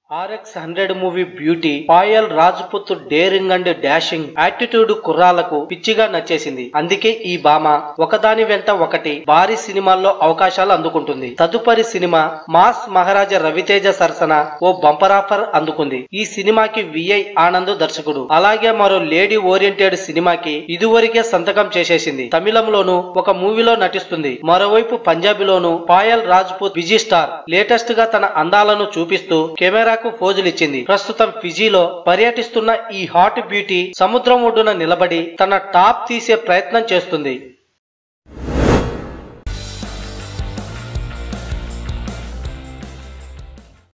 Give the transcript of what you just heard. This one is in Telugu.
RX hundred movie beauty Payal Rajput daring and dashing attitude కుర్రాలకు పిచ్చిగా నచ్చేసింది అందుకే ఈ భామ ఒకదాని వెంట ఒకటి భారీ సినిమాల్లో అవకాశాలు అందుకుంటుంది తదుపరి సినిమా మాస్ మహారాజా రవితేజ సరసన ఓ బంపర్ ఆఫర్ అందుకుంది ఈ సినిమాకి విఐ ఆనంద్ దర్శకుడు అలాగే మరో లేడీ ఓరియంటెడ్ సినిమాకి ఇదివరకే సంతకం చేసేసింది తమిళంలోను ఒక మూవీలో నటిస్తుంది మరోవైపు పంజాబీలోను Payal Rajput busy star latest గా తన అందాలను చూపిస్తూ కెమెరాకు పోజులిచ్చింది ప్రస్తుతం ఫిజీలో పర్యటిస్తున్న ఈ హాట్ బ్యూటీ సముద్రం ఒడ్డున నిలబడి తన టాప్ తీసే ప్రయత్నం చేస్తుంది